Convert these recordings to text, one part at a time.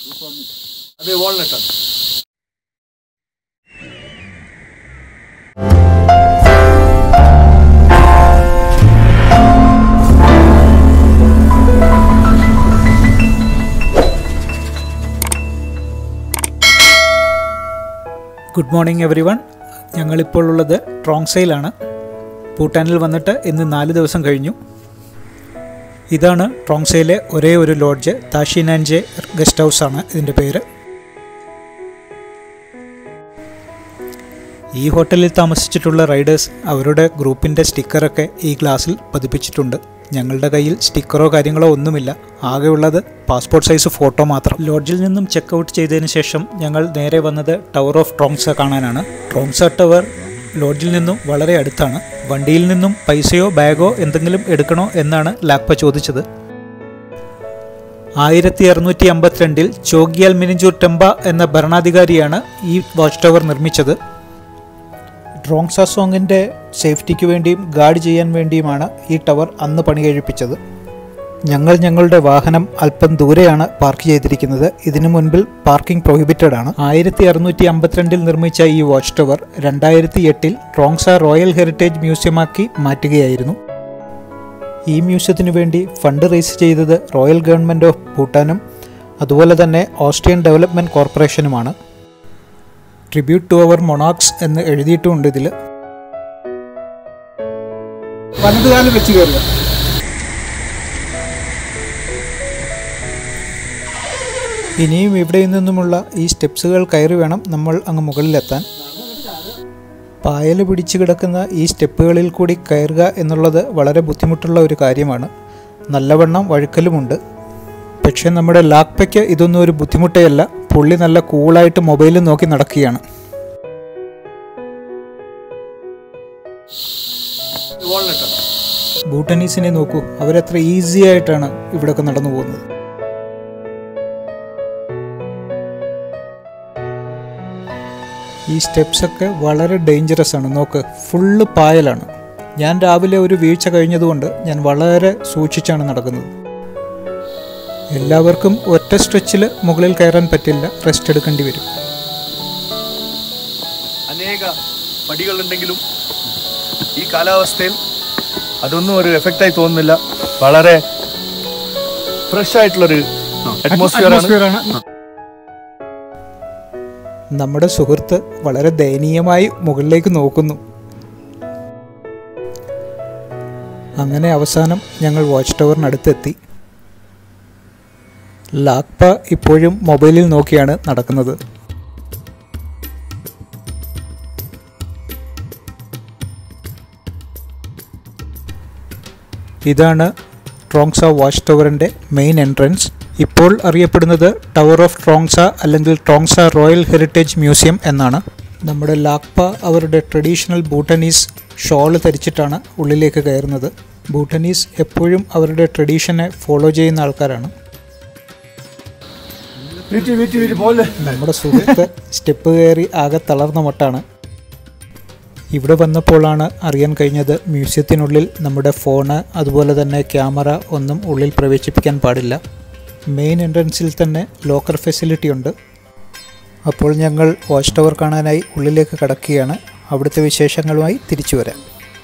അത് വാൾനട്ട് ആണ് good morning every one ഞങ്ങളിപ്പോൾ ഉള്ളത് ട്രോങ്സയിലാണ് ഭൂട്ടാനിൽ വന്നിട്ട് ഇന്ന് നാല് ദിവസം കഴിഞ്ഞു ഇതാണ് ട്രോങ്സയിലെ ഒരേ ഒരു ലോഡ്ജ് താഷിനാൻജെ ഗസ്റ്റ് ഹൗസ് ആണ് ഇതിൻ്റെ പേര് ഈ ഹോട്ടലിൽ താമസിച്ചിട്ടുള്ള റൈഡേഴ്സ് അവരുടെ ഗ്രൂപ്പിൻ്റെ സ്റ്റിക്കറൊക്കെ ഈ ഗ്ലാസ്സിൽ പതിപ്പിച്ചിട്ടുണ്ട് ഞങ്ങളുടെ കയ്യിൽ സ്റ്റിക്കറോ കാര്യങ്ങളോ ഒന്നുമില്ല ആകെയുള്ളത് പാസ്പോർട്ട് സൈസ് ഫോട്ടോ മാത്രം ലോഡ്ജിൽ നിന്നും ചെക്ക് ഔട്ട് ചെയ്തതിന് ശേഷം ഞങ്ങൾ നേരെ വന്നത് ടവർ ഓഫ് ട്രോങ്സ കാണാനാണ് ട്രോങ്സ ടവർ ലോഡ്ജിൽ നിന്നും വളരെ അടുത്താണ് വണ്ടിയിൽ നിന്നും പൈസയോ ബാഗോ എന്തെങ്കിലും എടുക്കണോ എന്നാണ് ലാക്പ ചോദിച്ചത് ആയിരത്തി അറുന്നൂറ്റി അമ്പത്തിരണ്ടിൽ ചോഗിയാൽ മിനിഞ്ചൂർ ടെമ്പ എന്ന ഭരണാധികാരിയാണ് ഈ വാച്ച് ടവർ നിർമ്മിച്ചത് ഡ്രോങ്സ സോങ്ങിൻ്റെ സേഫ്റ്റിക്ക് വേണ്ടിയും ഗാർഡ് ചെയ്യാൻ വേണ്ടിയുമാണ് ഈ ടവർ അന്ന് പണി കഴിപ്പിച്ചത് ഞങ്ങൾ ഞങ്ങളുടെ വാഹനം അല്പം ദൂരെയാണ് പാർക്ക് ചെയ്തിരിക്കുന്നത് ഇതിനു മുൻപിൽ പാർക്കിംഗ് പ്രൊഹിബിറ്റഡ് ആണ് ആയിരത്തി അറുന്നൂറ്റി അമ്പത്തിരണ്ടിൽ നിർമ്മിച്ച ഈ വാച്ച് ടവർ രണ്ടായിരത്തി എട്ടിൽ ട്രോങ്സ റോയൽ ഹെറിറ്റേജ് മ്യൂസിയമാക്കി മാറ്റുകയായിരുന്നു ഈ മ്യൂസിയത്തിനു വേണ്ടി ഫണ്ട് റേസ് ചെയ്തത് റോയൽ ഗവൺമെൻറ് ഓഫ് ഭൂട്ടാനും അതുപോലെ തന്നെ ഓസ്ട്രിയൻ ഡെവലപ്മെൻറ്റ് കോർപ്പറേഷനുമാണ് ട്രിബ്യൂട്ട് ടു അവർ മൊണാക്സ് എന്ന് എഴുതിയിട്ടുമുണ്ട് ഇതിൽ വലതുകാലം വെച്ച് കയറുക ഇനിയും ഇവിടെ നിന്നുമുള്ള ഈ സ്റ്റെപ്സുകൾ കയറി വേണം നമ്മൾ അങ്ങ് മുകളിലെത്താൻ പായൽ പിടിച്ചു കിടക്കുന്ന ഈ സ്റ്റെപ്പുകളിൽ കൂടി കയറുക എന്നുള്ളത് വളരെ ബുദ്ധിമുട്ടുള്ള ഒരു കാര്യമാണ് നല്ലവണ്ണം വഴുക്കലുമുണ്ട് പക്ഷേ നമ്മുടെ ലാക്പയ്ക്ക് ഇതൊന്നും ഒരു ബുദ്ധിമുട്ടേയല്ല പുള്ളി നല്ല കൂളായിട്ട് മൊബൈലിൽ നോക്കി നടക്കുകയാണ് വാൾനട്ട് ആണ് ഭൂട്ടനീസിനെ നോക്കൂ അവരെത്ര ഈസി ആയിട്ടാണ് ഇവിടെയൊക്കെ നടന്നു പോകുന്നത് ഈ സ്റ്റെപ്സ് ഒക്കെ വളരെ ഡേഞ്ചറസ് ആണ് നോക്ക് ഫുള്ള് പായലാണ് ഞാൻ രാവിലെ ഒരു വീഴ്ച കഴിഞ്ഞതുകൊണ്ട് ഞാൻ വളരെ സൂക്ഷിച്ചാണ് നടക്കുന്നത് എല്ലാവർക്കും ഒറ്റ സ്ട്രെച്ചിൽ മുകളിൽ കയറാൻ പറ്റില്ല റെസ്റ്റ് എടുക്കേണ്ടി വരും അനേക പടികളുണ്ടെങ്കിലും ഈ കാലാവസ്ഥയിൽ അതൊന്നും ഒരു എഫക്റ്റായി തോന്നുന്നില്ല വളരെ ഫ്രഷ് ആയിട്ടുള്ളൊരു അറ്റ്മോസ്ഫിയർ ആണ് നമ്മുടെ സുഹൃത്ത് വളരെ ദയനീയമായി മുകളിലേക്ക് നോക്കുന്നു അങ്ങനെ അവസാനം ഞങ്ങൾ വാച്ച് ടവറിനടുത്തെത്തി ലാക്പ ഇപ്പോഴും മൊബൈലിൽ നോക്കിയാണ് നടക്കുന്നത് ഇതാണ് ട്രോങ്സ വാച്ച് ടവറിൻ്റെ മെയിൻ എൻട്രൻസ് ഇപ്പോൾ അറിയപ്പെടുന്നത് ടവർ ഓഫ് ട്രോങ്സ അല്ലെങ്കിൽ ട്രോങ്സ റോയൽ ഹെറിറ്റേജ് മ്യൂസിയം എന്നാണ് നമ്മുടെ ലാക്പ അവരുടെ ട്രഡീഷണൽ ഭൂട്ടനീസ് ഷോൾ ധരിച്ചിട്ടാണ് ഉള്ളിലേക്ക് കയറുന്നത് ഭൂട്ടനീസ് എപ്പോഴും അവരുടെ ട്രഡീഷനെ ഫോളോ ചെയ്യുന്ന ആൾക്കാരാണ് വീട്ടി വീട്ടി വീട്ടി പോലെ നമ്മുടെ സുഹൃത്ത് സ്റ്റെപ്പ് കയറി ആകെ തളർന്ന മട്ടാണ് ഇവിടെ വന്നപ്പോഴാണ് അറിയാൻ കഴിഞ്ഞത് മ്യൂസിയത്തിനുള്ളിൽ നമ്മുടെ ഫോണ് അതുപോലെ തന്നെ ക്യാമറ ഒന്നും ഉള്ളിൽ പ്രവേശിപ്പിക്കാൻ പാടില്ല മെയിൻ എൻട്രൻസിൽ തന്നെ ലോക്കർ ഫെസിലിറ്റി ഉണ്ട് അപ്പോൾ ഞങ്ങൾ വാച്ച് ടവർ കാണാനായി ഉള്ളിലേക്ക് കടക്കുകയാണ് അവിടുത്തെ വിശേഷങ്ങളുമായി തിരിച്ചു വരാം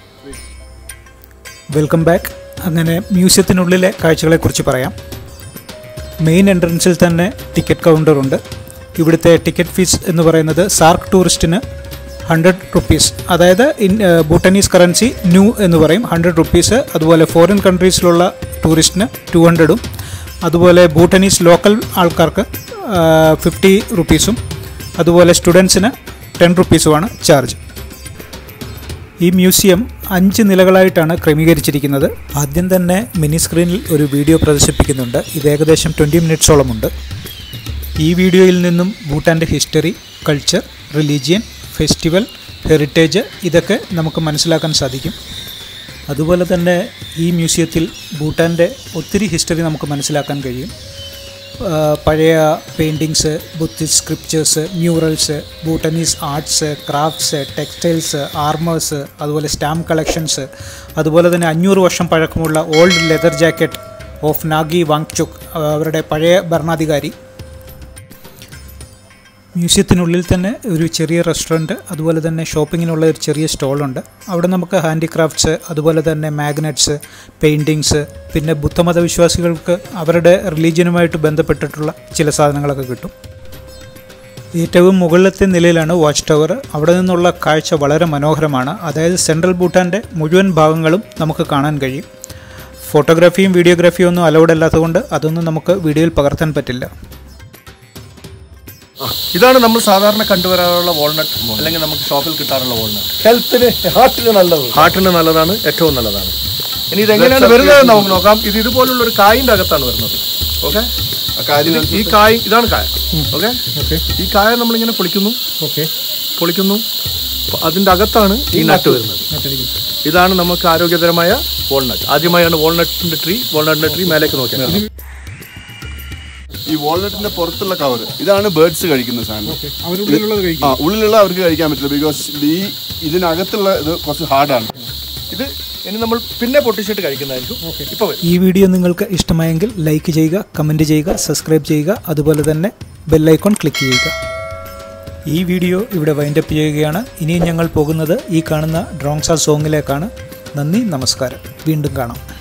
വെൽക്കം ബാക്ക് അങ്ങനെ മ്യൂസിയത്തിനുള്ളിലെ കാഴ്ചകളെക്കുറിച്ച് പറയാം മെയിൻ എൻട്രൻസിൽ തന്നെ ടിക്കറ്റ് കൗണ്ടർ ഉണ്ട് ഇവിടുത്തെ ടിക്കറ്റ് ഫീസ് എന്ന് പറയുന്നത് സാർക്ക് ടൂറിസ്റ്റിന് ഹൺഡ്രഡ് റുപ്പീസ് അതായത് ഇൻ ഭൂട്ടനീസ് കറൻസി ന്യൂ എന്ന് പറയും ഹൺഡ്രഡ് റുപ്പീസ് അതുപോലെ ഫോറിൻ കൺട്രീസിലുള്ള ടൂറിസ്റ്റിന് ടു ഹൺഡ്രഡും അതുപോലെ ഭൂട്ടനീസ് ലോക്കൽ ആൾക്കാർക്ക് ഫിഫ്റ്റി റുപ്പീസും അതുപോലെ സ്റ്റുഡൻസിന് ടെൻ റുപ്പീസുമാണ് ചാർജ് ഈ മ്യൂസിയം അഞ്ച് നിലകളായിട്ടാണ് ക്രമീകരിച്ചിരിക്കുന്നത് ആദ്യം തന്നെ മിനി സ്ക്രീനിൽ ഒരു വീഡിയോ പ്രദർശിപ്പിക്കുന്നുണ്ട് ഇത് ഏകദേശം ട്വൻറ്റി മിനിറ്റ്സോളമുണ്ട് ഈ വീഡിയോയിൽ നിന്നും ഭൂട്ടാൻ്റെ history culture religion festival heritage ഇതൊക്കെ നമുക്ക് മനസ്സിലാക്കാൻ സാധിക്കും അതുപോലെ തന്നെ ഈ മ്യൂസിയത്തിൽ ഭൂട്ടാൻ്റെ ഒത്തിരി ഹിസ്റ്ററി നമുക്ക് മനസ്സിലാക്കാൻ കഴിയും ആ, പഴയ paintings Buddhist scriptures murals Bhutanese arts crafts textiles armours അതുപോലെ സ്റ്റാമ്പ് കളക്ഷൻസ് അതുപോലെ തന്നെ അഞ്ഞൂറ് വർഷം പഴക്കമുള്ള old leather jacket of Nagi Wangchuck അവരുടെ പഴയ ഭരണാധികാരി മ്യൂസിയത്തിനുള്ളിൽ തന്നെ ഒരു ചെറിയ റെസ്റ്റോറൻറ്റ് അതുപോലെ തന്നെ ഷോപ്പിങ്ങിനുള്ള ഒരു ചെറിയ സ്റ്റോളുണ്ട് അവിടെ നമുക്ക് ഹാൻഡിക്രാഫ്റ്റ്സ് അതുപോലെ തന്നെ മാഗ്നറ്റ്സ് പെയിൻറ്റിങ്സ് പിന്നെ ബുദ്ധമത വിശ്വാസികൾക്ക് അവരുടെ റിലീജിയനുമായിട്ട് ബന്ധപ്പെട്ടിട്ടുള്ള ചില സാധനങ്ങളൊക്കെ കിട്ടും ഏറ്റവും മുകളിലത്തെ നിലയിലാണ് വാച്ച് ടവർ അവിടെ നിന്നുള്ള കാഴ്ച വളരെ മനോഹരമാണ് അതായത് സെൻട്രൽ ഭൂട്ടാൻ്റെ മുഴുവൻ ഭാഗങ്ങളും നമുക്ക് കാണാൻ കഴിയും ഫോട്ടോഗ്രാഫിയും വീഡിയോഗ്രാഫിയും ഒന്നും അലൗഡ് അല്ലാത്തതുകൊണ്ട് അതൊന്നും നമുക്ക് വീഡിയോയിൽ പകർത്താൻ പറ്റില്ല ഇതാണ് നമ്മൾ സാധാരണ കണ്ടുവരാറുള്ള വാൾനട്ട് അല്ലെങ്കിൽ നമുക്ക് ഷോപ്പിൽ കിട്ടാറുള്ള വാൾനട്ട് ഹെൽത്തിന് ഹാർട്ടിന് നല്ലത് ഹാർട്ടിന് നല്ലതാണ് ഏറ്റവും നല്ലതാണ് ഇനി ഇത് എങ്ങനെയാണ് വരുന്നത് നമുക്ക് നോക്കാം ഇത് ഇതുപോലുള്ള ഒരു കായിന്റെ അകത്താണ് വരുന്നത് ഓക്കെ ഈ കായ് ഇതാണ് കായ ഓക്കെ ഈ കായ നമ്മളിങ്ങനെ പൊളിക്കുന്നു ഓക്കെ പൊളിക്കുന്നു അപ്പൊ അതിന്റെ അകത്താണ് ഈ നട്ട് വരുന്നത് ഇതാണ് നമുക്ക് ആരോഗ്യകരമായ വാൾനട്ട് ആദ്യമായാണ് വാൾനട്ടിന്റെ ട്രീ വാൾനട്ടിന്റെ ട്രീ മേലേക്ക് നോക്കിയത് ഈ വാൾനട്ടിന്റെ പുറത്തുള്ള കവർ ഇതാണ് ബേർഡ്സ് കഴിക്കുന്ന സാധനം ആ ഉള്ളിലുള്ള അവർക്ക് കഴിക്കാൻ പറ്റില്ല ബിക്കോസ് ഈ ഇതിനകത്തുള്ള ഇത് കുറച്ച് ഹാർഡാണ് ഇത് ഇനി നമ്മൾ പിന്നെ പൊട്ടിച്ചിട്ട് കഴിക്കുന്നതായിരിക്കും ഇപ്പൊ വരും ഈ വീഡിയോ നിങ്ങൾക്ക് ഇഷ്ടമായെങ്കിൽ ലൈക്ക് ചെയ്യുക കമൻറ്റ് ചെയ്യുക സബ്സ്ക്രൈബ് ചെയ്യുക അതുപോലെ തന്നെ ബെല്ലൈക്കോൺ ക്ലിക്ക് ചെയ്യുക ഈ വീഡിയോ ഇവിടെ വൈൻഡപ്പ് ചെയ്യുകയാണ് ഇനിയും ഞങ്ങൾ പോകുന്നത് ഈ കാണുന്ന ഡ്രോങ്സ സോങ്ങിലേക്കാണ് നന്ദി നമസ്കാരം വീണ്ടും കാണാം